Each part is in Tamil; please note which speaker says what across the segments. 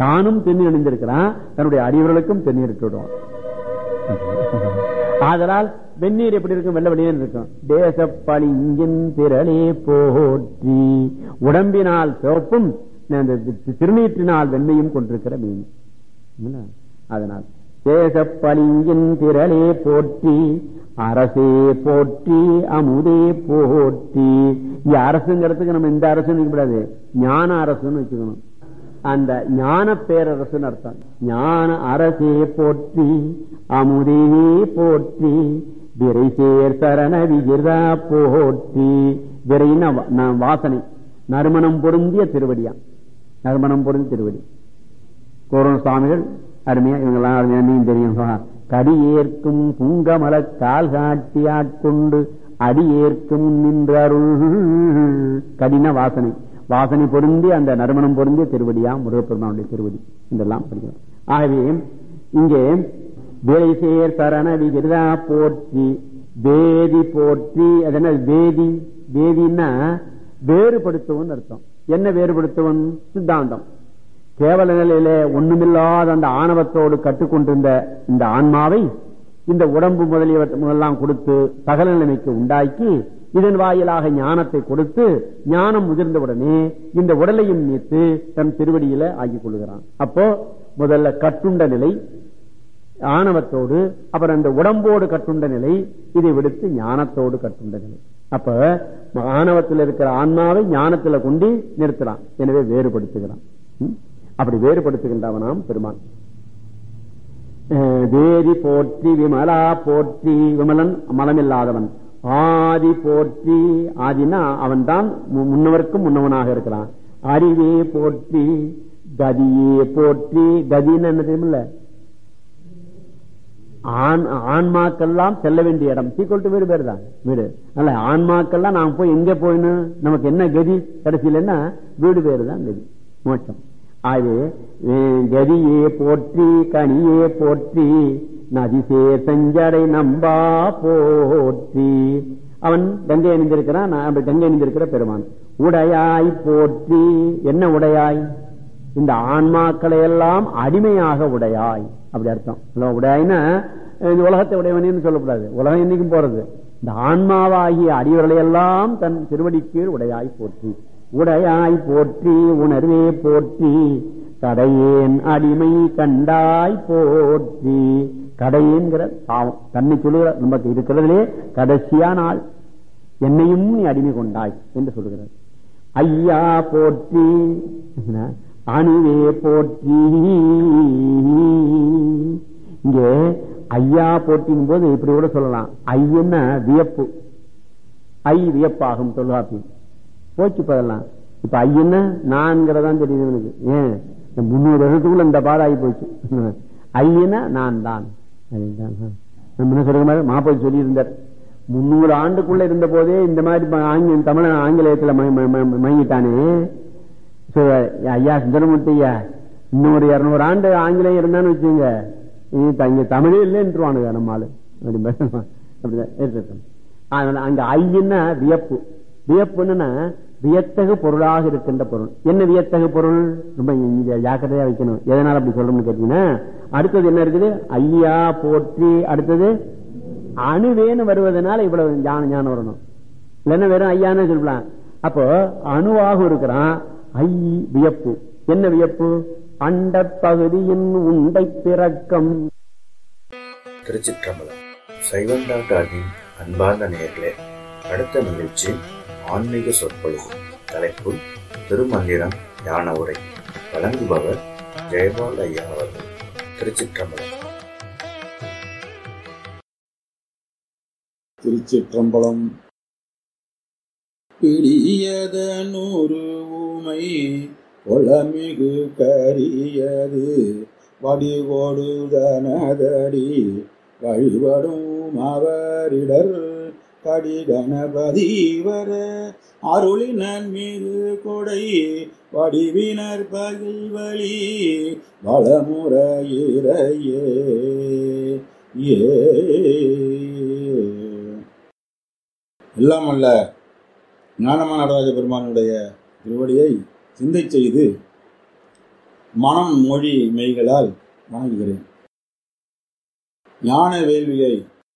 Speaker 1: தானும் தென்னி அணிந்திருக்கிறான் தன்னுடைய அடியவர்களுக்கும் தென்னீர் இட்டு விடுவான் ஆதலால் வெந்நீர் எப்படி இருக்கும் வெள்ள வெளியே இருக்கும் தேசப்பளிங்கின் திரளே போற்றி உடம்பினால் சிவப்பும் அந்த திருநீற்றினால் வெண்மையும் கொண்டிருக்கிற மீன் இல்ல? அதனால் தேசப்பளிங்கின் திரளே போற்றி அரசே போற்றி அமுதே போற்றி இங்க அரசுங்கிறதுக்கு நம்ம இந்த அரசு கூடாது ஞான அரசுன்னு வச்சுக்கணும் அந்த ஞான பேரரசுன்னு அர்த்தம் ஞான அரசே போற்றி அமுதே போற்றி விரை சேர் சரண விகிதா போற்றி விரைன்னா வா- நா- வாசனை நறுமணம் பொருந்திய திருவடியா நறுமணம் பொருந்திய திருவடி கோரண சுவாமிகள் அருமையா இவங்கெல்லாம் அருமையா நீ தெரியும் கடி ஏற்கும் புங்கமல கால் காட்டி ஆட்கொண்டு அடி ஏற்கும் நின்ற அருள் கடின வாசனை வாசனை பொருந்தி அந்த நறுமணம் பொருந்திய திருவடியா முருகப்பெருமானுடைய திருவடி இதெல்லாம் படிக்கிறோம் ஆகவே இங்கே வேலை சேர் சரண விகிதா போற்றி வேதி போற்றி அது என்ன வேதி வேதின்னா வேறுபடுத்துவன் அர்த்தம் என்ன வேறுபடுத்துவன் சித்தாந்தம் கேவல நிலையில ஒண்ணுமில்லாத அந்த ஆணவத்தோடு கட்டுக்கொண்டிருந்த இந்த ஆன்மாவை இந்த உடம்பு முதலியவற்றெல்லாம் கொடுத்து சகல நிலைமைக்கு உண்டாக்கி இதன் வாயிலாக ஞானத்தை கொடுத்து ஞானம் முதிர்ந்தவுடனே இந்த உடலையும் நீத்து தன் திருவடியில ஆக்கிக் கொள்கிறான் அப்போ முதல்ல கட்டுண்ட நிலை ஆணவத்தோடு அப்புறம் அந்த உடம்போடு கட்டுண்ட நிலை இதை விடுத்து ஞானத்தோடு கட்டுண்ட நிலை அப்ப ஆணவத்தில் இருக்கிற ஆன்மாவை ஞானத்துல கொண்டு நிறுத்துறான் எனவே வேறுபடுத்துகிறான் ம்? அப்படி வேறுபடுத்துகின்றவனாம் பெருமான் அஹ் வேதி போற்றி விமலா போற்றி விமலன் மலமில்லாதவன் ஆதி போற்றி ஆதினா அவன் தான் முன்னவருக்கும் முன்னவனாக இருக்கிறான் அறிவே போற்றி கதியே போற்றி கதின்னு என்ன தெரியுமில்ல ஆண் ஆன்மாக்கெல்லாம் செல்ல வேண்டிய இடம் சீக்கிரம் டு வீடு பேர் தான் வீடு அல்ல ஆன்மாக்கெல்லாம் நாம போய் எங்க போயின்னு நமக்கு என்ன கதி கடைசியிலன்னா வீடு பேரு தான் கதி மோட்சம் அது அஹ், கதியே போற்றி கனியே போற்றி நதிசே செஞ்சடை நம்பா போற்றி அவன் கங்கை அணிந்திருக்கிறான் நான் அப்படி கங்கை அணிந்திருக்கிற பெருமான் உடையாய் போற்றி என்ன உடையாய் இந்த ஆன்மாக்களை எல்லாம் அடிமையாக உடையாய் அப்படி அர்த்தம் இல்ல, உடையாய்னா இந்த உலகத்தை உடையவனேன்னு சொல்லக்கூடாது உலகம் என்னைக்கும் போறது இந்த ஆன்மாவாகிய அடியவர்களை எல்லாம் தன் திருவடிக்கு உடையாய் போற்றி உடையாய் போற்றி உணர்வே போற்றி கடையேன் அடிமை கண்டாய் போற்றி கடையேங்கிற பாவம் தன்னை சொல்லுகிற நமக்கு இருக்கிறதுலே கடைசியான ஆள் என்னையும் நீ அடிமை கொண்டாய் என்று சொல்லுகிறார் ஐயா போற்றி என்ன? அணுவே போற்றி இங்கே ஐயா போற்றிங்கும் போது இப்படி கூட சொல்லலாம் ஐயன்னா வியப்பு ஐ வியப்பாகும் தொல்காப்பி போச்சு இப்பதெல்லாம் இப்ப ஐயன்னா நான்கிறதான் தெரியுது எனக்கு ஏன் இந்த முன்னூறு வருஷத்துக்குள்ள இந்த பாடம் ஆகி போச்சு ஐயனா நான் தான் அதுதான். நம்ம என்ன சொல்ற மாதிரி மாப்பிள்ளை சொல்லியிருந்தார் முன்னூறு ஆண்டுக்குள்ள இருந்த போதே இந்த மாதிரி ம- ஆங்கில தமிழ ஆங்கிலேயத்துல ம- ம- ம- மயங்கிட்டானே சோ, ஐயா சுந்தரமூர்த்தி ஐயா இன்னொரு இருநூறு ஆண்டு ஆங்கிலேயம் இருந்தான்னு வச்சுங்க இங்க தமிழே இல்லைன்றுவானுங்க நம்ம ஆளு அப்படி அப்படிதான் இருக்கட்டும். அதனால அங்க ஐயன்னா வியப்பு வியப்புன்னா வியத்தகு பொருளாக இருக்கின்ற பொருள் என்ன வியத்தகு பொருள் ரொம்ப இங்க ஜாக்கிரதையா வைக்கணும் எதனால அப்படி சொல்றோம்னு கேட்டீங்கன்னா அடுத்தது என்ன இருக்குது ஐயா போற்றி அடுத்தது அணுவேன்னு வருவதனால இவ்வளவு ஞானம் ஞானம் வரணும் இல்லைன்னா வெறும் ஐயான்னு சொல்லலாம் அப்போ அணுவாக இருக்கிறான் ஐ வியப்பு என்ன வியப்பு அண்ட பகுதியின் உண்டை பிறக்கம்
Speaker 2: திருச்சிற்றம்பலம் சைவம் டாக்டரின் அன்பார்ந்த நேயர்களே அடுத்த நிகழ்ச்சி ஆன்மீக சொற்பொழிவு தலைப்பு திருமந்திரம் ஞான உரை வழங்குபவர் ஜெயபால் ஐயா அவர்கள் திருச்சிற்றம்பலம்
Speaker 3: திருச்சிற்றம்பலம் பிடியதனூறு ஊமை ஒளமிகு கரியது வடிகொடுதனதடி வழிபடும் அவரிடர் கடிகணபதி வர அருளினன் மீது கொடை வடிவினர் பகில் வழி வளமுறையிறையே ஏ எல்லாம் அல்ல ஞானமான நடராஜ பெருமானுடைய திருவடியை சிந்தை செய்து மனம் மொழி மெய்களால் வணங்குகிறேன் ஞான வேள்வியை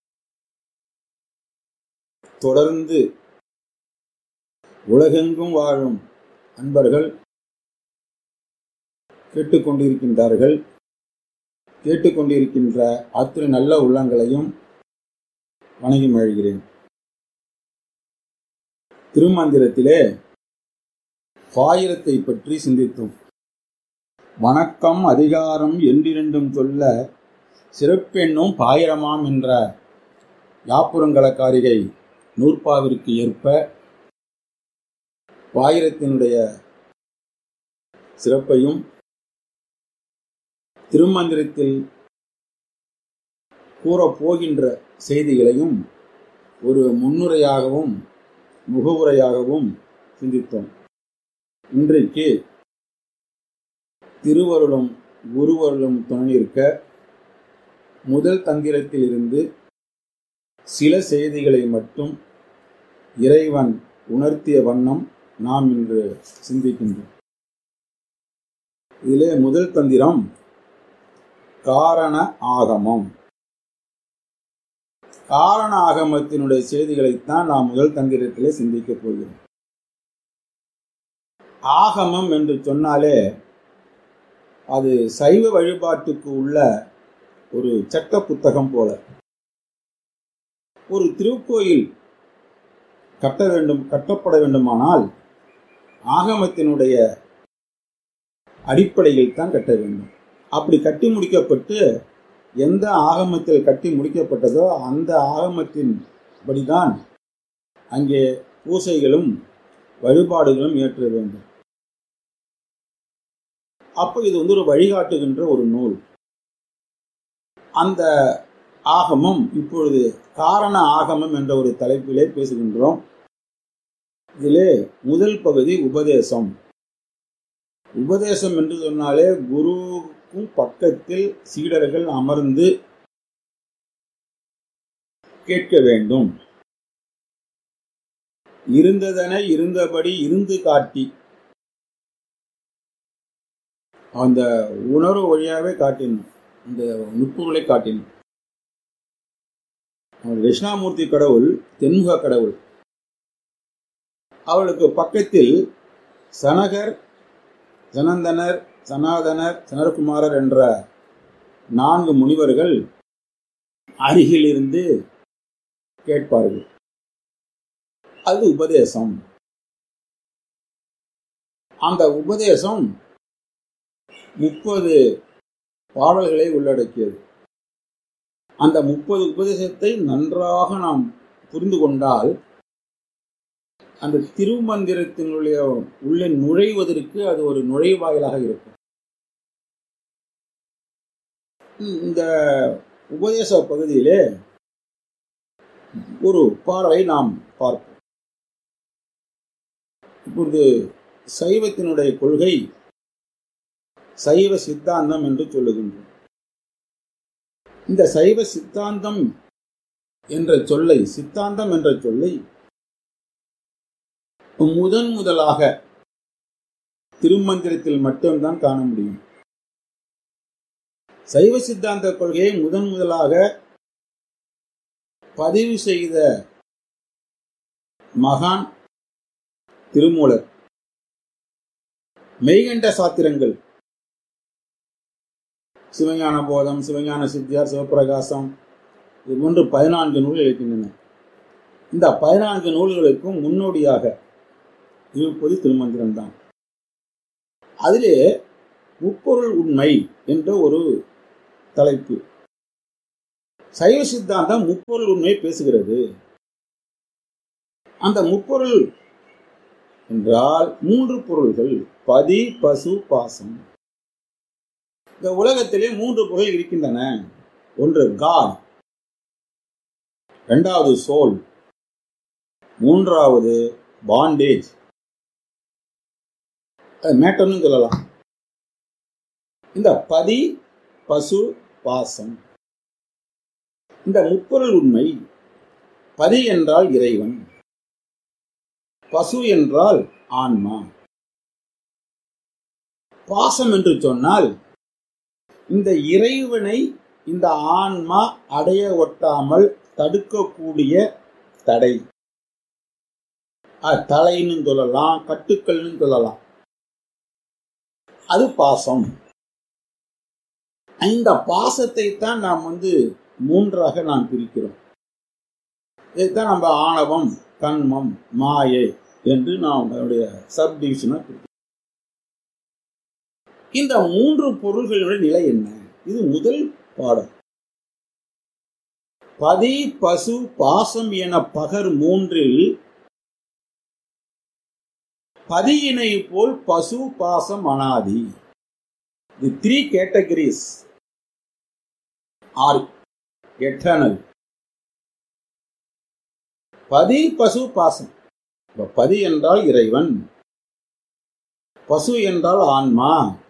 Speaker 3: தொடர்ந்து உலகெங்கும் வாழும் அன்பர்கள் கேட்டுக்கொண்டிருக்கின்றார்கள் கேட்டுக்கொண்டிருக்கின்ற அத்தனை நல்ல உள்ளங்களையும் வணங்கி மகிழ்கிறேன் திருமந்திரத்திலே பாயிரத்தை பற்றி சிந்தித்தோம் வணக்கம் அதிகாரம் என்றிரண்டும் சொல்ல சிறப்பெண்ணும் பாயிரமாம் என்ற யாப்புரங்கலக்காரிகை நூற்பாவிற்கு ஏற்ப பாயிரத்தினுடைய சிறப்பையும் திருமந்திரத்தில் கூறப்போகின்ற செய்திகளையும் ஒரு முன்னுரையாகவும் முகவுரையாகவும் சிந்தித்தோம் இன்றைக்கு திருவருளும் குருவருளும் துணையிருக்க முதல் தந்திரத்திலிருந்து சில செய்திகளை மட்டும் இறைவன் உணர்த்திய வண்ணம் நாம் இன்று சிந்திக்கின்றோம் இதிலே முதல் தந்திரம் காரண ஆகமம் காரண ஆகமத்தினுடைய செய்திகளைத்தான் நாம் முதல் தந்திரத்திலே சிந்திக்கப் போகிறோம் ஆகமம் என்று சொன்னாலே அது சைவ வழிபாட்டுக்கு உள்ள ஒரு சட்ட புத்தகம் போல ஒரு திருக்கோயில் கட்ட வேண்டும் கட்டப்பட வேண்டுமானால் ஆகமத்தினுடைய அடிப்படையில் தான் கட்ட வேண்டும் அப்படி கட்டி முடிக்கப்பட்டு எந்த ஆகமத்தில் கட்டி முடிக்கப்பட்டதோ அந்த ஆகமத்தின் படிதான் அங்கே பூசைகளும் வழிபாடுகளும் ஏற்ற வேண்டும் அப்போ இது வந்து ஒரு வழிகாட்டுகின்ற ஒரு நூல் அந்த ஆகமம் இப்பொழுது காரண ஆகமம் என்ற ஒரு தலைப்பிலே பேசுகின்றோம் இதிலே முதல் பகுதி உபதேசம் உபதேசம் என்று சொன்னாலே குருவுக்கும் பக்கத்தில் சீடர்கள் அமர்ந்து கேட்க வேண்டும் இருந்ததன இருந்தபடி இருந்து காட்டி அந்த உணர்வு வழியாகவே காட்டினோம் இந்த நுட்பங்களை காட்டினோம் தட்சிணாமூர்த்தி கடவுள் தென்முக கடவுள் அவளுக்கு பக்கத்தில் சனகர் சனந்தனர் சனாதனர் சனரகுமாரர் என்ற நான்கு முனிவர்கள் அருகில் இருந்து கேட்பார்கள் அது உபதேசம் அந்த உபதேசம் முப்பது பாடல்களை உள்ளடக்கியது அந்த முப்பது உபதேசத்தை நன்றாக நாம் புரிந்து கொண்டால் அந்த திருமந்திரத்தினுடைய உள்ளே நுழைவதற்கு அது ஒரு நுழைவாயிலாக இருக்கும் இந்த உபதேச பகுதியிலே ஒரு பாடலை நாம் பார்ப்போம் இப்பொழுது சைவத்தினுடைய கொள்கை சைவ சித்தாந்தம் என்று சொல்லுகின்றோம் இந்த சைவ சித்தாந்தம் என்ற சொல்லை சித்தாந்தம் என்ற சொல்லை முதன் முதலாக திருமந்திரத்தில் மட்டும்தான் காண முடியும் சைவ சித்தாந்த கொள்கையை முதன் முதலாக பதிவு செய்த மகான் திருமூலர் மெய்கண்ட சாத்திரங்கள் சிவஞான போதம் சிவஞான சித்தியார் சிவபிரகாசம் இது போன்று பதினான்கு நூல்கள் இருக்கின்றன இந்த பதினான்கு நூல்களுக்கும் முன்னோடியாக இருப்பது திருமந்திரம் தான் அதிலே முப்பொருள் உண்மை என்ற ஒரு தலைப்பு சைவ சித்தாந்தம் முப்பொருள் உண்மை பேசுகிறது அந்த முப்பொருள் என்றால் மூன்று பொருள்கள் பதி பசு பாசம் இந்த உலகத்திலே மூன்று பொருள் இருக்கின்றன ஒன்று காட் இரண்டாவது சோல் மூன்றாவது பாண்டேஜ் மேட்டர்னு சொல்லலாம் இந்த பதி பசு பாசம் இந்த முப்பொருள் உண்மை பதி என்றால் இறைவன் பசு என்றால் ஆன்மா பாசம் என்று சொன்னால் இந்த இறைவனை இந்த ஆன்மா அடைய ஒட்டாமல் தடுக்கக்கூடிய தடை அஹ், தலைன்னு சொல்லலாம் கட்டுக்கள்னு சொல்லலாம் அது பாசம் இந்த பாசத்தை தான் நாம் வந்து மூன்றாக நாம் பிரிக்கிறோம் இதைத்தான் நம்ம ஆணவம் கண்மம் மாயை என்று நாம் அதனுடைய சப் டிவிஷனா பிரிக்கிறோம் இந்த மூன்று பொருள்களுடைய நிலை என்ன இது முதல் பாடம் பதி பசு பாசம் என பகர் மூன்றில் பதியினை போல் பசு பாசம் அனாதி the three categories are eternal பதி பசு பாசம் இப்ப பதி என்றால் இறைவன் பசு என்றால் ஆன்மா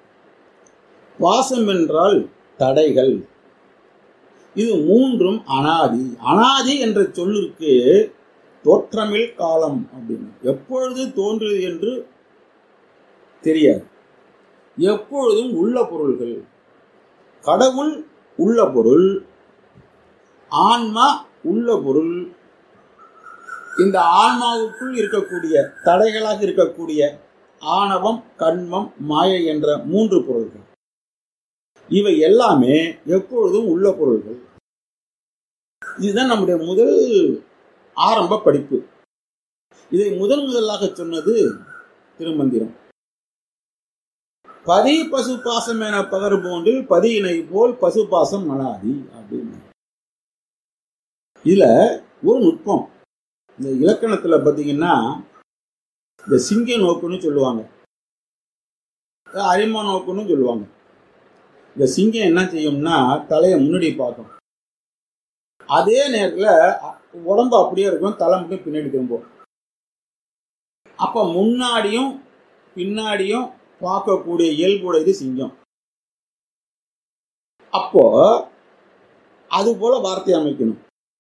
Speaker 3: பாசம் என்றால் தடைகள் இது மூன்றும் அனாதி அனாதி என்ற சொல்லிற்கு தோற்றமில் காலம் அப்படின்னு எப்பொழுது தோன்றியது என்று தெரியாது எப்பொழுதும் உள்ள பொருள்கள் கடவுள் உள்ள பொருள் ஆன்மா உள்ள பொருள் இந்த ஆன்மாவுக்குள் இருக்கக்கூடிய தடைகளாக இருக்கக்கூடிய ஆணவம் கண்மம் மாயை என்ற மூன்று பொருள்கள் இவை எல்லாமே எப்பொழுதும் உள்ள பொருள்கள் இதுதான் நம்முடைய முதல் ஆரம்ப படிப்பு இதை முதன் முதலாக சொன்னது திருமந்திரம் பதி பசு பாசம் என பகர் போன்றில் பதியினை போல் பசு பாசம் மலாதி அப்படின்னு இதுல ஒரு நுட்பம் இந்த இலக்கணத்துல பாத்தீங்கன்னா இந்த சிங்க நோக்குன்னு சொல்லுவாங்க அரிமா நோக்குன்னு சொல்லுவாங்க இந்த சிங்கம் என்ன செய்யும்னா தலையை முன்னாடி பார்க்கும் அதே நேரத்துல உடம்பு அப்படியே இருக்கும் தலை மட்டும் பின்னாடி திரும்பும் அப்ப முன்னாடியும் பின்னாடியும் பார்க்கக்கூடிய இயல்புடையது சிங்கம் அப்போ அது போல வார்த்தை அமைக்கணும்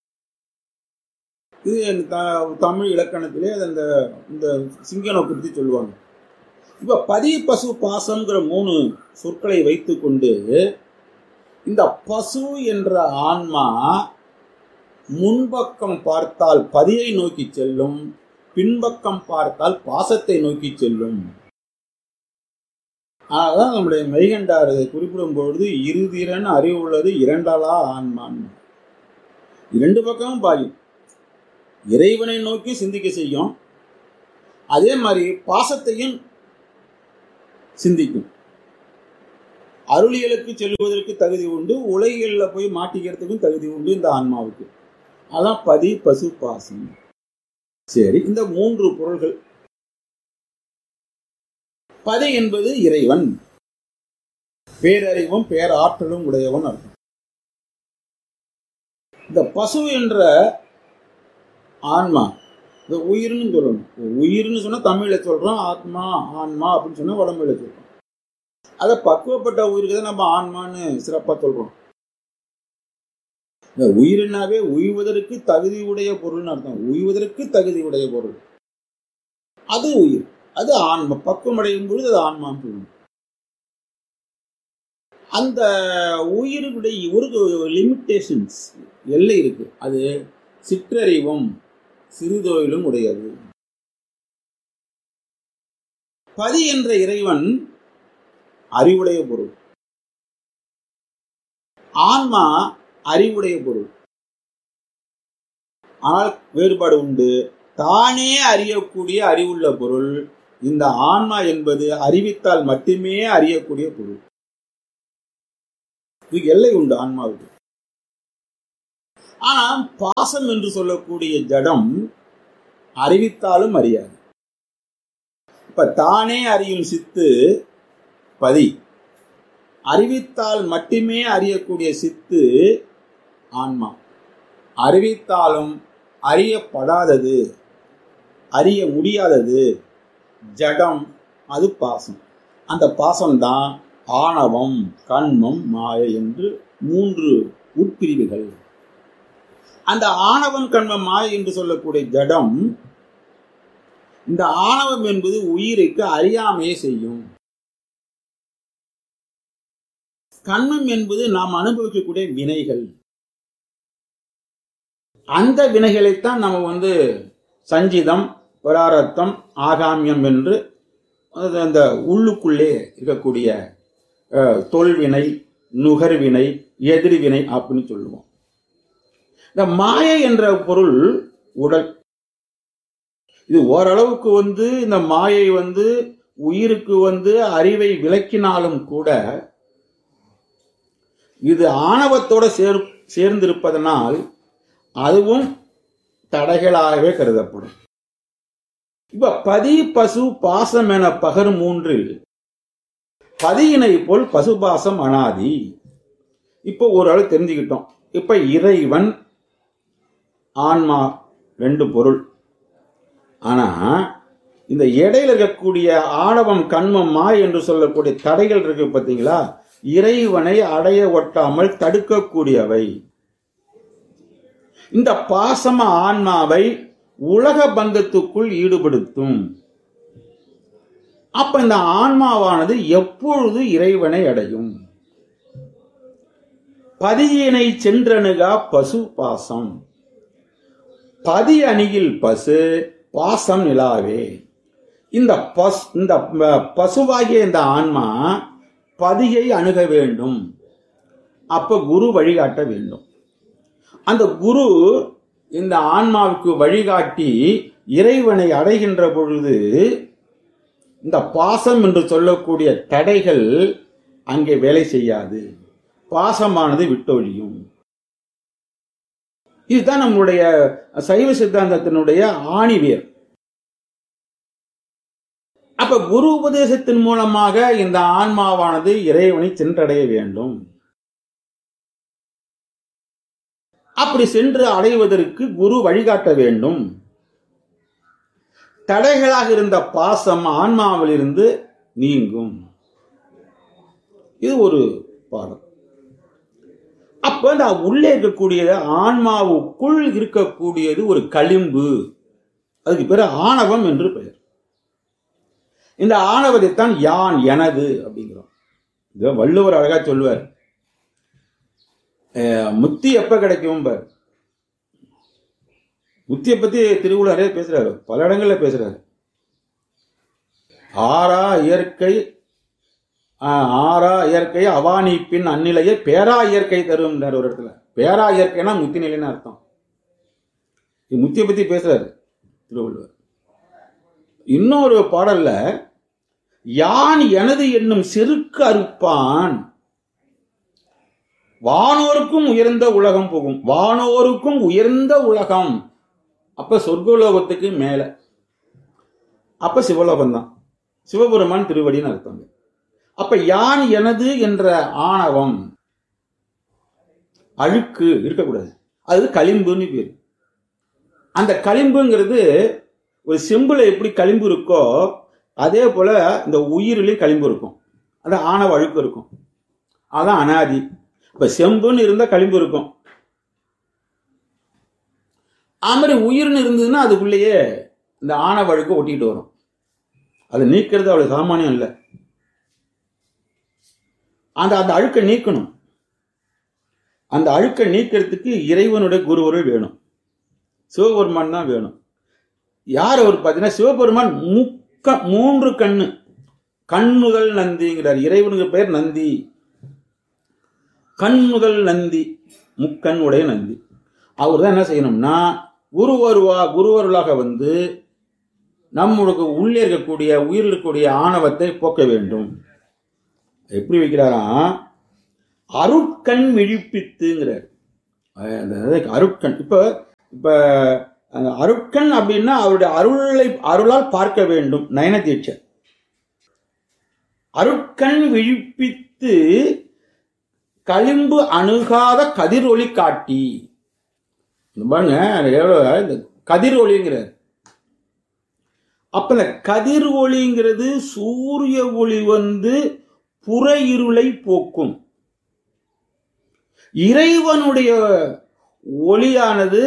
Speaker 3: இது த- தமிழ் இலக்கணத்திலே அது அந்த இந்த சிங்கனை பற்றி சொல்லுவாங்க இப்ப பதி பசு பாசம்ங்கிற மூணு சொற்களை வைத்துக்கொண்டு இந்த பசு என்ற ஆன்மா முன்பக்கம் பார்த்தால் பதியை நோக்கி செல்லும் பின்பக்கம் பார்த்தால் பாசத்தை நோக்கி செல்லும் அதான் நம்முடைய மெய்கண்டார் இதை குறிப்பிடும் பொழுது இருதிறன் அறிவு உள்ளது இரண்டலா ஆன்மான் இரண்டு பக்கமும் பாயும் இறைவனை நோக்கி சிந்திக்க செய்யும் அதே மாதிரி பாசத்தையும் சிந்திக்கும் அருளியலுக்கு செல்வதற்கு தகுதி உண்டு உலகியல்ல போய் மாட்டிக்கிறதுக்கும் தகுதி உண்டு இந்த ஆன்மாவுக்கு அதான் பதி பசு பாசம் சரி இந்த மூன்று பொருள்கள் பதி என்பது இறைவன் பேரறிவும் பேராற்றலும் உடையவன் அர்த்தம் இந்த பசு என்ற ஆன்மா இந்த உயிர்னு சொல்லணும் உயிர்னு சொன்னா தமிழ்ல சொல்றோம் ஆத்மா ஆன்மா அப்படின்னு சொன்னா உடம்புல சொல்றோம் அதை பக்குவப்பட்ட உயிருக்கு தான் நம்ம ஆன்மான்னு சிறப்பா சொல்றோம் இந்த உயிரினாவே உய்வதற்கு தகுதி உடைய பொருள்னு அர்த்தம் உய்வதற்கு தகுதி உடைய பொருள் அது உயிர் அது ஆன்மா பக்குவம் அடையும் பொழுது அது ஆன்மான்னு சொல்லணும் அந்த உயிருடைய ஒரு லிமிட்டேஷன்ஸ் எல்லை இருக்கு அது சிற்றறிவும் சிறுதொழிலும் உடையது பதி என்ற இறைவன் அறிவுடைய பொருள் ஆன்மா அறிவுடைய பொருள் ஆனால் வேறுபாடு உண்டு தானே அறியக்கூடிய அறிவுள்ள பொருள் இந்த ஆன்மா என்பது அறிவித்தால் மட்டுமே அறியக்கூடிய பொருள் இது எல்லை உண்டு ஆன்மாவுக்கு ஆனா பாசம் என்று சொல்லக்கூடிய ஜடம் அறிவித்தாலும் அறியாது இப்ப தானே அறியும் சித்து பதி அறிவித்தால் மட்டுமே அறியக்கூடிய சித்து ஆன்மா அறிவித்தாலும் அறியப்படாதது அறிய முடியாதது ஜடம் அது பாசம் அந்த பாசம்தான் ஆணவம் கண்மம் மாயை என்று மூன்று உட்பிரிவுகள் அந்த ஆணவம் கண்மம் மாயை என்று சொல்லக்கூடிய ஜடம் இந்த ஆணவம் என்பது உயிருக்கு அறியாமையே செய்யும் கண்மம் என்பது நாம் அனுபவிக்கக்கூடிய வினைகள் அந்த வினைகளைத்தான் நம்ம வந்து சஞ்சிதம் பராரத்தம் ஆகாமியம் என்று அது அந்த உள்ளுக்குள்ளே இருக்கக்கூடிய அஹ், தொல்வினை நுகர்வினை எதிர்வினை அப்படின்னு சொல்லுவோம் இந்த மாயை என்ற பொருள் உடல் இது ஓரளவுக்கு வந்து இந்த மாயை வந்து உயிருக்கு வந்து அறிவை விளக்கினாலும் கூட இது ஆணவத்தோட சேர் சேர்ந்திருப்பதனால் அதுவும் தடைகளாகவே கருதப்படும் இப்ப பதி பசு பாசம் என பகர் மூன்றில் பதியினை போல் பசுபாசம் அனாதி இப்போ ஒரு ஆள் தெரிஞ்சுக்கிட்டோம் இப்ப இறைவன் ஆன்மா ரெண்டு பொருள் ஆனா இந்த இடையில இருக்கக்கூடிய ஆணவம் கண்மம் மாய் என்று சொல்லக்கூடிய தடைகள் இருக்கு பாத்தீங்களா இறைவனை அடைய ஒட்டாமல் தடுக்கக்கூடியவை இந்த பாசம ஆன்மாவை உலக பந்தத்துக்குள் ஈடுபடுத்தும் அப்ப இந்த ஆன்மாவானது எப்பொழுது இறைவனை அடையும் பதியினை சென்றணுகா பசு பாசம் பதி அணியில் பசு பாசம் நிலாவே இந்த பஸ் இந்த ப- பசுவாகிய இந்த ஆன்மா பதியை அணுக வேண்டும் அப்ப குரு வழிகாட்ட வேண்டும் அந்த குரு இந்த ஆன்மாவுக்கு வழிகாட்டி இறைவனை அடைகின்ற பொழுது இந்த பாசம் என்று சொல்லக்கூடிய தடைகள் அங்கே வேலை செய்யாது பாசமானது விட்டொழியும் இதுதான் நம்முடைய சைவ சித்தாந்தத்தினுடைய ஆணிவேர் அப்ப குரு உபதேசத்தின் மூலமாக இந்த ஆன்மாவானது இறைவனை சென்றடைய வேண்டும் அப்படி சென்று அடைவதற்கு குரு வழிகாட்ட வேண்டும் தடைகளாக இருந்த பாசம் ஆன்மாவிலிருந்து நீங்கும் இது ஒரு பாடம் அப்ப இந்த உள்ளே இருக்கக்கூடியது ஆன்மாவுக்குள் இருக்கக்கூடியது ஒரு களிம்பு அதுக்கு பேரு ஆணவம் என்று பெயர் இந்த ஆணவத்தைத்தான் யான் எனது அப்படிங்கிறோம் இத வள்ளுவர் அழகா சொல்லுவார் அஹ், முத்தி எப்ப கிடைக்கும் பார் முத்தியை பத்தி திருவள்ளுவரே பேசுறாரு பல இடங்கள்ல பேசுறாரு ஆறா இயற்கை ஆஹ், ஆறா இயற்கை அவானிப்பின் அந்நிலையை பேரா இயற்கை தரும் ஒரு இடத்துல பேரா இயற்கைனா முத்தி நிலைன்னு அர்த்தம் இது முத்தியை பத்தி பேசுறாரு திருவள்ளுவர் இன்னொரு பாடல்ல யான் எனது என்னும் செருக்கு அறுப்பான் வானோருக்கும் உயர்ந்த உலகம் போகும் வானோருக்கும் உயர்ந்த உலகம் அப்ப சொர்க்கலோகத்துக்கு மேல அப்ப சிவலோகம் தான் சிவபெருமான் திருவடின்னு அர்த்தம் அப்ப யான் எனது என்ற ஆணவம் அழுக்கு இருக்கக்கூடாது அது களிம்புன்னு பேர் அந்த களிம்புங்கிறது ஒரு செம்புல எப்படி களிம்பு இருக்கோ அதே போல இந்த உயிரிலையும் களிம்பு இருக்கும் அந்த ஆணவ அழுக்கு இருக்கும் அதான் அனாதி இப்ப செம்புன்னு இருந்தா களிம்பு இருக்கும் அது மாதிரி உயிர்னு இருந்ததுன்னா அதுக்குள்ளேயே இந்த ஆணவ அழுக்கு ஒட்டிட்டு வரும் அதை நீக்கிறது அவ்வளவு சாமானியம் இல்லை அந்த அந்த அழுக்கை நீக்கணும் அந்த அழுக்கை நீக்கிறதுக்கு இறைவனுடைய குருவருள் வேணும் சிவபெருமான் தான் வேணும் யார் அவர் பார்த்தீங்கன்னா சிவபெருமான் முக்க மூன்று கண்ணு கண்முதல் நந்திங்கிறார் இறைவனுக்கு பெயர் நந்தி கண்முதல் நந்தி முக்கண் உடைய நந்தி அவர் தான் என்ன செய்யணும்னா குருவருவா குருவருளாக வந்து நம்மளுக்கு உள்ளே இருக்கக்கூடிய உயிரில் இருக்கக்கூடிய ஆணவத்தை போக்க வேண்டும் எப்படி வைக்கிறாராம் அருட்கண் விழிப்பித்துங்கிறார் அதாவது அருட்கண் இப்ப இப்ப அந்த அருட்கண் அப்படின்னா அவருடைய அருளை அருளால் பார்க்க வேண்டும் நயன தீட்சை அருட்கண் விழிப்பித்து களிம்பு அணுகாத கதிரொளி காட்டி இந்த பாருங்க அது எவ்வளவு இந்த கதிர் ஒளிங்கிறார் அப்ப இந்த கதிர் ஒளிங்கிறது சூரிய ஒளி வந்து புற இருளை போக்கும் இறைவனுடைய ஒளியானது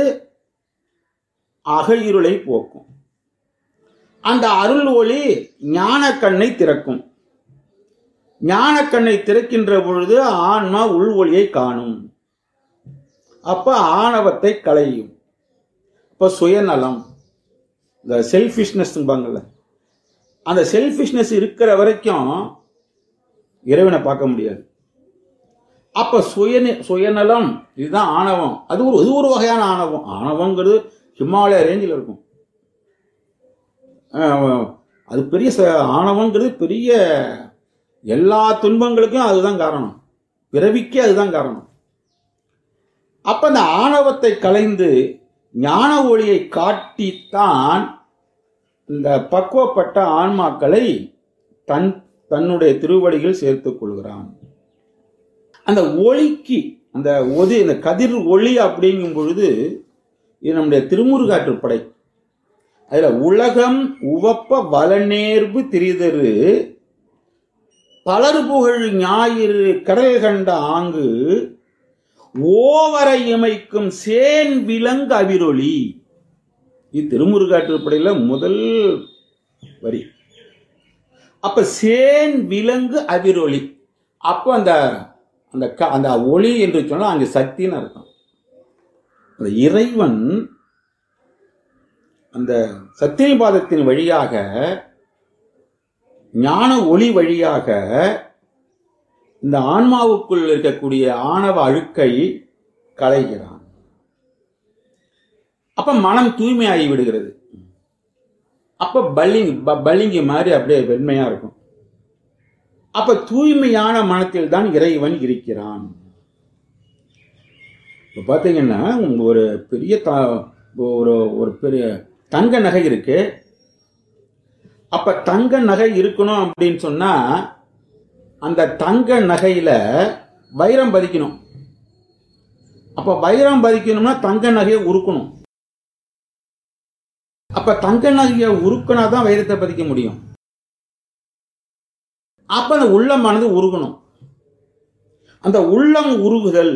Speaker 3: அக இருளை போக்கும் அந்த அருள் ஒளி ஞான கண்ணை திறக்கும் ஞானக்கண்ணை திறக்கின்ற பொழுது ஆன்மா உள் ஒளியை காணும் அப்ப ஆணவத்தை களையும் இப்ப சுயநலம் இந்த செல்ஃபிஷ்னஸ்பாங்கல்ல அந்த செல்ஃபிஷ்னஸ் இருக்கிற வரைக்கும் இறைவனை பார்க்க முடியாது அப்ப சுய சுயநலம் இதுதான் ஆணவம் அது ஒரு இது ஒரு வகையான ஆணவம் ஆணவங்கிறது ஹிமாலய ரேஞ்சில் இருக்கும் அஹ், அது பெரிய ச- ஆணவங்கிறது பெரிய எல்லா துன்பங்களுக்கும் அதுதான் காரணம் பிறவிக்கே அதுதான் காரணம் அப்ப அந்த ஆணவத்தை கலைந்து ஞான ஒளியை காட்டித்தான் இந்த பக்குவப்பட்ட ஆன்மாக்களை தன் தன்னுடைய திருவடியில் சேர்த்துக் கொள்கிறான் அந்த ஒளிக்கு அந்த ஒதி இந்த கதிர் ஒளி அப்படிங்கும் பொழுது இது நம்முடைய திருமுருகாற்றுப்படை அதுல உலகம் உவப்ப வலநேர்வு திரிதரு பலர் புகழ் ஞாயிறு கடல் கண்ட ஆங்கு ஓவரை இமைக்கும் சேன் விலங்கு அவிரொளி இது திருமுருகாற்றுப்படையில முதல் வரி அப்ப சேன் விலங்கு அவிரொளி அப்போ அந்த அந்த க- அந்த ஒளி என்று சொன்னால் அங்கே சக்தின்னு அர்த்தம் அந்த இறைவன் அந்த சத்தியபாதத்தின் வழியாக ஞான ஒளி வழியாக இந்த ஆன்மாவுக்குள் இருக்கக்கூடிய ஆணவ அழுக்கை களைகிறான் அப்ப மனம் தூய்மையாகி விடுகிறது அப்ப பல்லிங் ப- பல்லிங்கி மாதிரி அப்படியே வெண்மையா இருக்கும் அப்ப தூய்மையான மனத்தில் தான் இறைவன் இருக்கிறான் இப்ப பாத்தீங்கன்னா உங்க ஒரு பெரிய த- ஒரு ஒரு பெரிய தங்க நகை இருக்கு அப்ப தங்க நகை இருக்கணும் அப்படின்னு சொன்னா அந்த தங்க நகையில வைரம் பதிக்கணும் அப்ப வைரம் பதிக்கணும்னா தங்க நகையை உருக்கணும் அப்ப தங்க நகையை உருக்கினா தான் வைரத்தை பதிக்க முடியும் அப்ப அந்த உள்ளமானது உருகணும் அந்த உள்ளம் உருகுதல்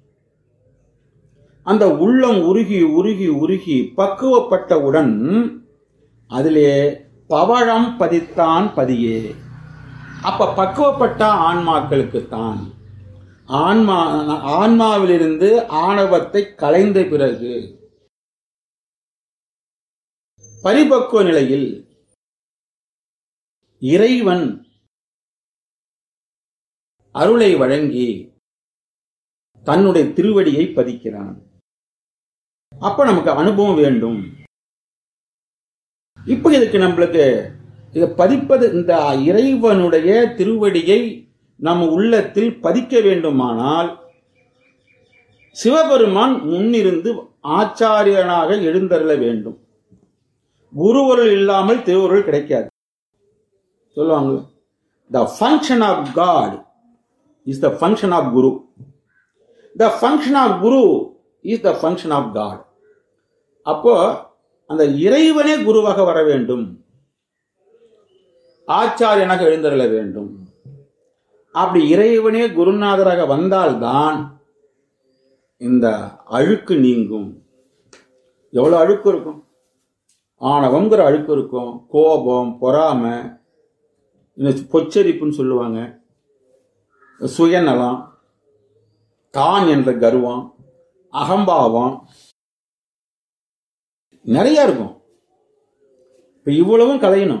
Speaker 3: அந்த உள்ளம் உருகி உருகி உருகி பக்குவப்பட்டவுடன் அதிலே பவழம் பதித்தான் பதியே அப்ப பக்குவப்பட்ட ஆன்மாக்களுக்குத்தான் ஆன்மா ஆன்மாவிலிருந்து ஆணவத்தை களைந்த பிறகு பரிபக்குவ நிலையில் இறைவன் அருளை வழங்கி தன்னுடைய திருவடியை பதிக்கிறான் அப்ப நமக்கு அனுபவம் வேண்டும் இப்ப இதுக்கு நம்மளுக்கு இதை பதிப்பது இந்த இறைவனுடைய திருவடியை நம்ம உள்ளத்தில் பதிக்க வேண்டுமானால் சிவபெருமான் முன்னிருந்து ஆச்சாரியனாக எழுந்தருள வேண்டும் குருவருள் இல்லாமல் திருவருள் கிடைக்காது சொல்லுவாங்க the function of God is the function of guru the function of guru is the function of God அப்போ அந்த இறைவனே குருவாக வர வேண்டும் ஆச்சாரியனாக எழுந்தருள வேண்டும் அப்படி இறைவனே குருநாதராக வந்தால்தான் இந்த அழுக்கு நீங்கும் எவ்வளவு அழுக்கு இருக்கும் ஆணவங்கிற அழுக்கு இருக்கும் கோபம் பொறாமை இன்னும் பொச்சரிப்புன்னு சொல்லுவாங்க சுயநலம் தான் என்ற கர்வம் அகம்பாவம் நிறைய இருக்கும் இப்ப இவ்வளவும் கலையணும்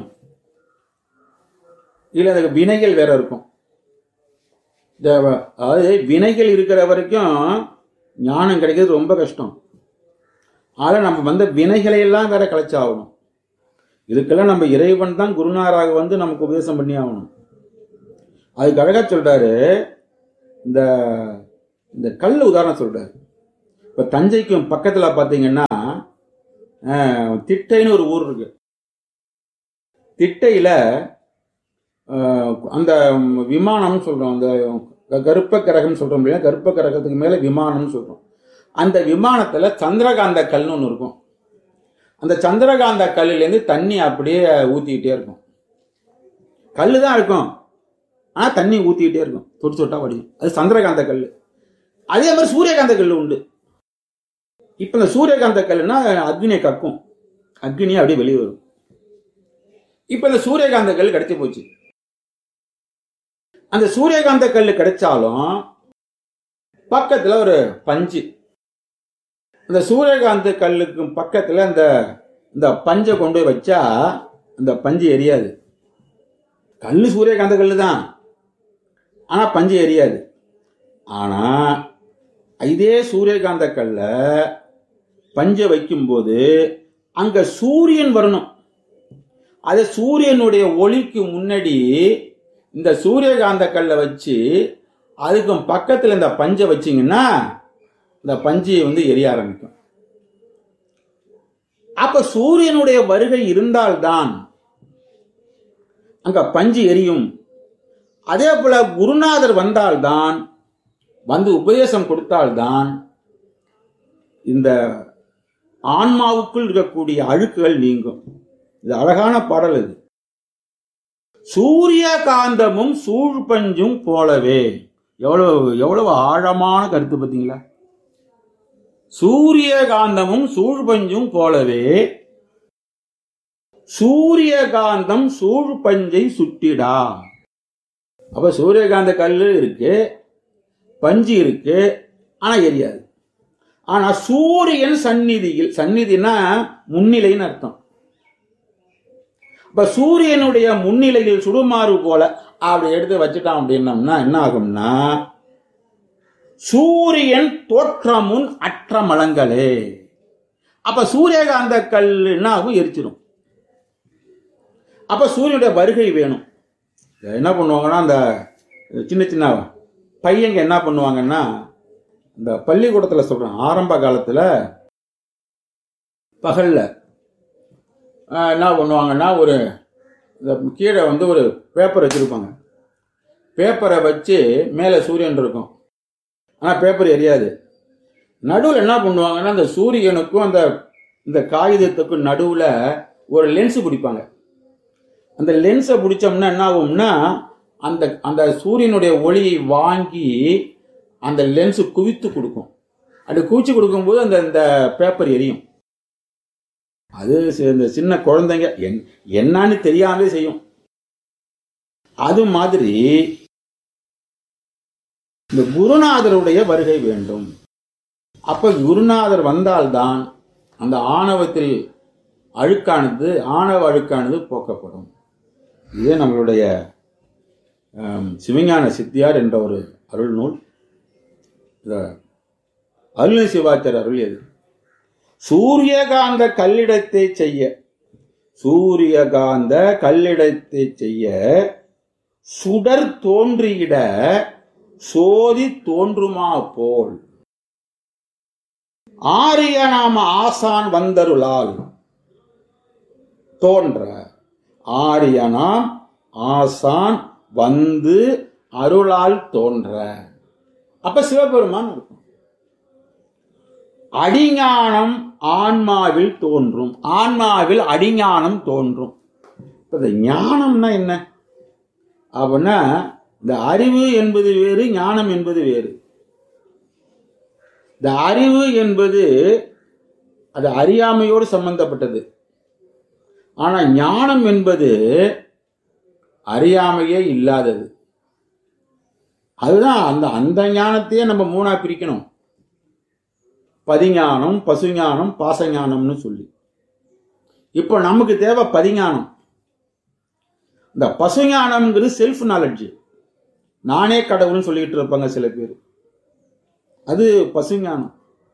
Speaker 3: இல்ல அதுக்கு வினைகள் வேற இருக்கும் இந்த அதாவது வினைகள் இருக்கிற வரைக்கும் ஞானம் கிடைக்கிறது ரொம்ப கஷ்டம் ஆனா நம்ம வந்த வினைகளை எல்லாம் வேற கலைச்சாகணும் இதுக்கெல்லாம் நம்ம இறைவன் தான் குருநாராக வந்து நமக்கு உபதேசம் பண்ணி ஆகணும் அதுக்கு அழகா சொல்றாரு இந்த இந்த கல் உதாரணம் சொல்றாரு இப்ப தஞ்சைக்கும் பக்கத்துல பாத்தீங்கன்னா அஹ், திட்டைன்னு ஒரு ஊர் இருக்கு திட்டையில அஹ், அந்த விமானம்னு சொல்றோம் அந்த க- கருப்ப கிரகம் சொல்றோம் இல்லையா கருப்ப கிரகத்துக்கு மேல விமானம்னு சொல்றோம் அந்த விமானத்துல சந்திரகாந்த கல்னு ஒன்று இருக்கும் அந்த சந்திரகாந்த கல்லுலேருந்து தண்ணி அப்படியே ஊத்திக்கிட்டே இருக்கும் கல்லு தான் இருக்கும் ஆனா தண்ணி ஊத்திக்கிட்டே இருக்கும் தொட்டு தொட்டா வடியும் அது சந்திரகாந்த கல் அதே மாதிரி சூரியகாந்த கல் உண்டு இப்ப இந்த சூரியகாந்த கல்லுனா அக்னியை கக்கும் அக்னி அப்படியே வெளியே வரும் இப்ப இந்த சூரியகாந்த கல் கிடைச்சு போச்சு அந்த சூரியகாந்த கல் கிடைச்சாலும் பக்கத்துல ஒரு பஞ்சு அந்த சூரியகாந்த கல்லுக்கு பக்கத்துல அந்த இந்த பஞ்சை கொண்டு போய் வச்சா அந்த பஞ்சு எரியாது கல் சூரியகாந்த கல்லு தான் ஆனா பஞ்சு எரியாது ஆனா இதே சூரியகாந்த கல்ல பஞ்சை வைக்கும்போது அங்க சூரியன் வரணும் அது சூரியனுடைய ஒளிக்கு முன்னாடி இந்த சூரியகாந்த கல்லை வச்சு அதுக்கு பக்கத்துல இந்த பஞ்சை வச்சீங்கன்னா இந்த பஞ்சு வந்து எரிய ஆரம்பிக்கும் அப்ப சூரியனுடைய வருகை இருந்தால்தான் அங்க பஞ்சு எரியும் அதே போல குருநாதர் வந்தால்தான் வந்து உபதேசம் கொடுத்தால்தான் இந்த ஆன்மாவுக்குள் இருக்கக்கூடிய அழுக்குகள் நீங்கும் இது அழகான பாடல் இது சூரிய காந்தமும் சூழ்பஞ்சும் போலவே எவ்வளவு எவ்வளவு ஆழமான கருத்து பார்த்தீங்களா சூரிய காந்தமும் சூழ்பஞ்சும் போலவே சூரிய காந்தம் சூழ்பஞ்சை சுட்டிடா அப்ப சூரியகாந்த கல்லு இருக்கு பஞ்சு இருக்கு ஆனா எரியாது ஆனா சூரியன் சந்நிதியில் சந்நிதினா முன்னிலைன்னு அர்த்தம் இப்ப சூரியனுடைய முன்னிலையில் சுடுமாறு போல அப்படி எடுத்து வச்சுட்டான் அப்படின்னம்னா என்ன ஆகும்னா சூரியன் தோற்றமுன் அற்ற மலங்களே அப்ப சூரியகாந்த கல் என்ன ஆகும் எரிச்சிடும் அப்ப சூரியனுடைய வருகை வேணும் இதை என்ன பண்ணுவாங்கன்னா அந்த சின்ன சின்ன பையங்க என்ன பண்ணுவாங்கன்னா இந்த பள்ளிக்கூடத்தில் சொல்றேன் ஆரம்ப காலத்தில் பகல்ல ஆஹ், என்ன பண்ணுவாங்கன்னா ஒரு இந்த கீழே வந்து ஒரு பேப்பர் வச்சிருப்பாங்க பேப்பரை வச்சு மேலே சூரியன் இருக்கும் ஆனால் பேப்பர் எரியாது நடுவில் என்ன பண்ணுவாங்கன்னா அந்த சூரியனுக்கும் அந்த இந்த காகிதத்துக்கும் நடுவில் ஒரு லென்ஸ் பிடிப்பாங்க அந்த லென்ஸை பிடிச்சோம்னா என்ன ஆகும்னா அந்த அந்த சூரியனுடைய ஒளியை வாங்கி அந்த லென்ஸ் குவித்து கொடுக்கும் அப்படி குவிச்சு கொடுக்கும்போது அந்த இந்த பேப்பர் எரியும் அது சி- இந்த சின்ன குழந்தைங்க என் என்னன்னு தெரியாமலே செய்யும் அது மாதிரி இந்த குருநாதருடைய வருகை வேண்டும் அப்ப குருநாதர் வந்தால்தான் அந்த ஆணவத்தில் அழுக்கானது ஆணவ அழுக்கானது போக்கப்படும் இதே நம்மளுடைய ஆம், சிவஞான சித்தியார் என்ற ஒரு அருள் நூல் இத அருள் சிவாச்சர் அருளியது சூரியகாந்த கல்லிடத்தை செய்ய சூரியகாந்த கல்லிடத்தை செய்ய சுடர் தோன்றியிட சோதி தோன்றுமா போல் ஆரிய நாம ஆசான் வந்தருளால் தோன்ற ஆரியனாம் ஆசான் வந்து அருளால் தோன்ற அப்ப சிவபெருமான் இருக்கும் அடிஞானம் ஆன்மாவில் தோன்றும் ஆன்மாவில் அடிஞானம் தோன்றும் இப்ப இந்த ஞானம்னா என்ன அப்படின்னா இந்த அறிவு என்பது வேறு ஞானம் என்பது வேறு இந்த அறிவு என்பது அது அறியாமையோடு சம்பந்தப்பட்டது ஆனா ஞானம் என்பது அறியாமையே இல்லாதது அதுதான் அந்த அந்த ஞானத்தையே நம்ம மூணா பிரிக்கணும் பதிஞானம் பசுஞானம் பாசஞானம்னு சொல்லி இப்போ நமக்கு தேவை பதிஞானம் இந்த பசுஞானம்ங்கிறது செல்ஃப் நாலெட்ஜ் நானே கடவுள்னு சொல்லிட்டு இருப்பாங்க சில பேர் அது பசுஞானம்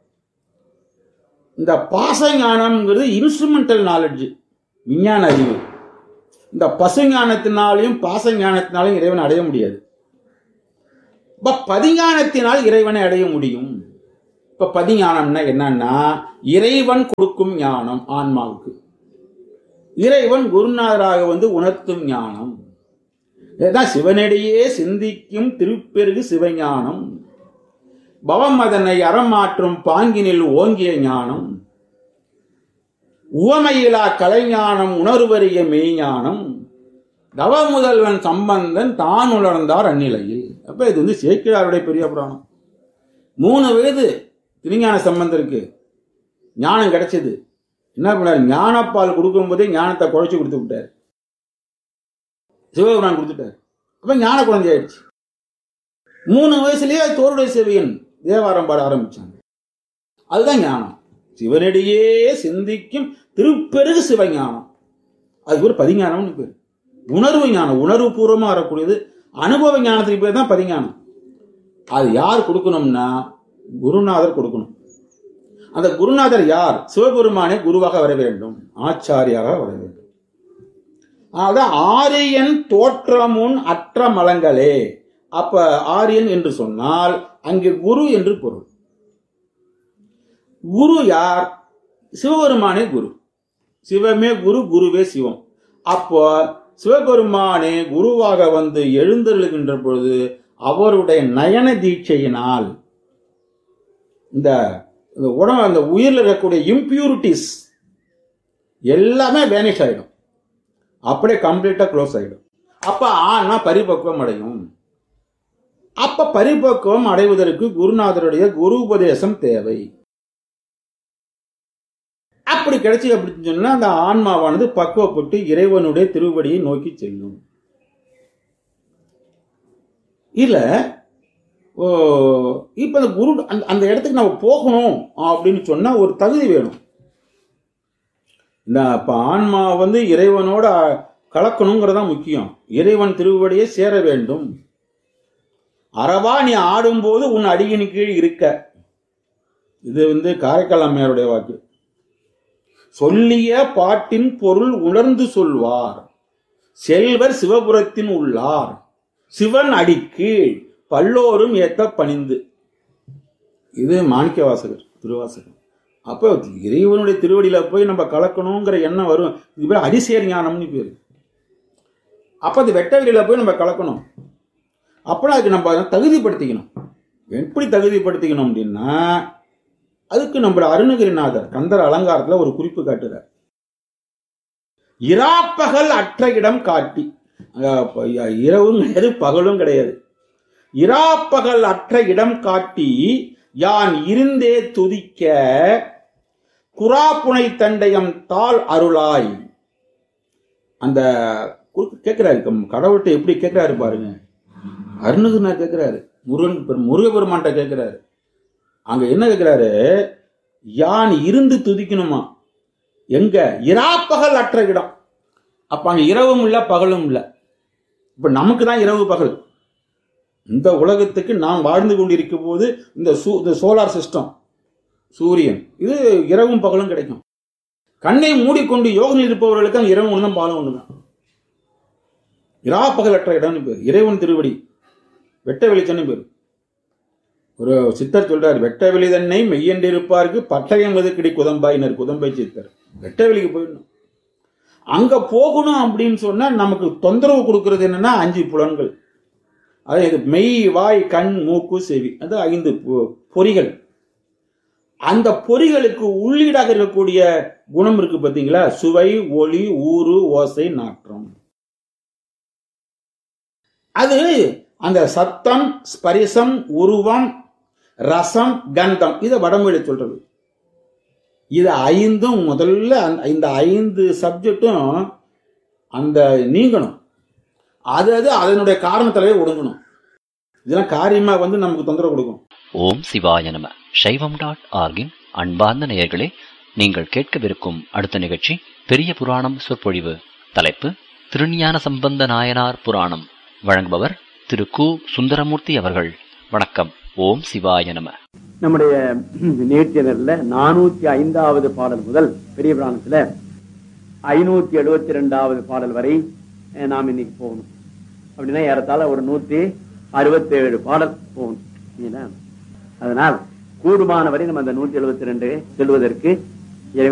Speaker 3: இந்த பாசஞானம்ங்கிறது இன்ஸ்ட்ருமெண்டல் நாலெட்ஜ் விஞ்ஞான அறிவு இந்த பசுஞானத்தினாலையும் பாசஞானத்தினாலையும் இறைவனை அடைய முடியாது இப்ப பதிஞானத்தினால் இறைவனை அடைய முடியும் இப்ப பதிஞானம்னா என்னன்னா இறைவன் கொடுக்கும் ஞானம் ஆன்மாவுக்கு இறைவன் குருநாதராக வந்து உணர்த்தும் ஞானம் இதுதான் சிவனிடையே சிந்திக்கும் திருப்பெருகு சிவஞானம் பவம் அதனை அறமாற்றும் பாங்கினில் ஓங்கிய ஞானம் உவமையிலா கலைஞானம் உணர்வறிய மெய்ஞானம் தவ முதல்வன் சம்பந்தன் தான் உணர்ந்தார் அந்நிலையில் அப்ப இது வந்து சேக்கிழாருடைய பெரிய புராணம் மூணு வயது திருஞான சம்பந்தருக்கு ஞானம் கிடைச்சது என்ன பண்ணார் ஞானப்பால் கொடுக்கும்போதே ஞானத்தை குழைச்சு கொடுத்து விட்டார் சிவபுரான் கொடுத்துட்டார் அப்ப ஞான குழந்தை ஆயிடுச்சு மூணு வயசுலயே தோருடைய செவியன் தேவாரம் பாட ஆரம்பிச்சாங்க அதுதான் ஞானம் சிவனடியே சிந்திக்கும் திருப்பெருகு சிவஞானம் அதுக்கு ஒரு பதிஞானம்னு பேர் உணர்வு ஞானம் உணர்வு பூர்வமா வரக்கூடியது அனுபவ ஞானத்துக்கு பேர் தான் பதிஞானம் அது யார் கொடுக்கணும்னா குருநாதர் கொடுக்கணும் அந்த குருநாதர் யார் சிவபெருமானே குருவாக வர வேண்டும் ஆச்சாரியாக வர வேண்டும் அதான் ஆரியன் தோற்றமுன் அற்ற மலங்களே அப்ப ஆரியன் என்று சொன்னால் அங்கே குரு என்று பொருள் குரு யார் சிவபெருமானே குரு சிவமே குரு குருவே சிவம் அப்போ சிவபெருமானே குருவாக வந்து எழுந்தருளுகின்ற பொழுது அவருடைய நயன தீட்சையினால் இந்த இந்த உடம்பு அந்த உயிரில் இருக்கக்கூடிய இம்பியூரிட்டிஸ் எல்லாமே வேனிஷ் ஆயிடும் அப்படியே கம்ப்ளீட்டா க்ளோஸ் ஆயிடும் அப்ப ஆனா பரிபக்குவம் அடையும் அப்ப பரிபக்குவம் அடைவதற்கு குருநாதருடைய குரு உபதேசம் தேவை அப்படி கிடைச்சி அப்படின்னு சொன்னா அந்த ஆன்மாவானது பக்குவப்பட்டு இறைவனுடைய திருவடியை நோக்கி செல்லும் இல்ல ஓ, இப்ப அந்த குரு அந்த- அந்த இடத்துக்கு நம்ம போகணும் அப்படின்னு சொன்னா ஒரு தகுதி வேணும் இந்த இப்ப ஆன்மா வந்து இறைவனோட கலக்கணுங்கிறதா முக்கியம் இறைவன் திருவடியை சேர வேண்டும் அறவா நீ ஆடும்போது உன் அடியின் கீழ் இருக்க இது வந்து காரைக்கால் அம்மையாருடைய வாக்கு சொல்லிய பாட்டின் பொருள் உணர்ந்து சொல்வார் செல்வர் சிவபுரத்தின் உள்ளார் சிவன் அடிக்கீழ் பல்லோரும் ஏத்த பணிந்து இது மாணிக்க வாசகர் திருவாசகர் அப்போ இறைவனுடைய திருவடியில போய் நம்ம கலக்கணுங்கிற எண்ணம் வரும் இது பேர் அதிசேர் ஞானம்னு பேரு அப்ப அது வெட்ட வெளியில போய் நம்ம கலக்கணும் அப்போ அதுக்கு நம்ம அதை தகுதிப்படுத்திக்கணும் எப்படி தகுதிப்படுத்திக்கணும் அப்படின்னா அதுக்கு நம்ம அருணகிரிநாதர் கந்தர் அலங்காரத்துல ஒரு குறிப்பு காட்டுறார் இராப்பகல் அற்ற இடம் காட்டி அங்க ப- இரவும் கிடையாது பகலும் கிடையாது இராப்பகல் அற்ற இடம் காட்டி யான் இருந்தே துதிக்க குராப்புனை தண்டயம் தாள் அருளாய் அந்த குறுக்கு கேட்கிறாரு கம்- கடவுள்கிட்ட எப்படி கேட்கிறாரு பாருங்க அருணகிரிநாத் கேட்கிறாரு முருகன் பெரு- முருகப்பெருமான்கிட்ட கேட்கிறாரு அங்க என்ன கேட்கிறாரு யான் இருந்து துதிக்கணுமா எங்க இராப்பகல் அற்ற இடம் அப்ப அங்க இரவும் இல்ல பகலும் இல்ல இப்ப நமக்கு தான் இரவு பகல் இந்த உலகத்துக்கு நாம் வாழ்ந்து கொண்டிருக்கும் போது இந்த சூ- இந்த சோலார் சிஸ்டம் சூரியன் இது இரவும் பகலும் கிடைக்கும் கண்ணை மூடிக்கொண்டு யோகம் இருப்பவர்களுக்கு அங்க இரவு ஒன்று தான் பாலம் ஒன்று தான் இராப்பகலற்ற இடம்னு பேர் இறைவன் திருவடி வெட்ட வெளிச்சம்னு பேர் ஒரு சித்தர் சொல்றார் வெட்ட வெளி தன்னை மெய்யென்றிருப்பாருக்கு பட்டயம் எதுக்கடி குதம்பாயினர் குதம்பை சித்தர் வெட்ட வெளிக்கு போயிடணும் அங்க போகணும் அப்படின்னு சொன்னா நமக்கு தொந்தரவு கொடுக்கிறது என்னன்னா அஞ்சு புலன்கள் அது இது மெய் வாய் கண் மூக்கு செவி அது ஐந்து பொ- பொறிகள் அந்த பொறிகளுக்கு உள்ளீடாக இருக்கக்கூடிய குணம் இருக்கு பாத்தீங்களா சுவை ஒளி ஊறு ஓசை நாற்றம் அது அந்த சத்தம் ஸ்பரிசம் உருவம் ரசம் கந்தம் இதை வடமொழி சொல்றது இது ஐந்தும் முதல்ல அந்த- இந்த ஐந்து சப்ஜெக்டும் அந்த நீங்கணும் அது அது அதனுடைய காரணத்திலே ஒடுங்கணும் இதெல்லாம் காரியமா வந்து நமக்கு தொந்தரவு கொடுக்கும்
Speaker 4: ஓம் சிவாய நம சைவம் டாட் ஆர்கின் அன்பார்ந்த நேயர்களே நீங்கள் கேட்கவிருக்கும் அடுத்த நிகழ்ச்சி பெரிய புராணம் சொற்பொழிவு தலைப்பு திருஞான சம்பந்த நாயனார் புராணம் வழங்குபவர் திரு கு சுந்தரமூர்த்தி அவர்கள் வணக்கம் ஓம் சிவாய நம
Speaker 1: நம்முடைய நிகழ்ச்சியினர்ல நானூத்தி ஐந்தாவது பாடல் முதல் பெரிய புராணத்துல ஐநூத்தி எழுபத்தி ரெண்டாவது பாடல் வரை அஹ், நாம் இன்னைக்கு போகணும் அப்படின்னா ஏறத்தாழ ஒரு நூத்தி அறுபத்தேழு பாடல் போகணும் சரிங்களா? அதனால் கூடுமான வரை நம்ம அந்த நூத்தி எழுபத்தி ரெண்டு செல்வதற்கு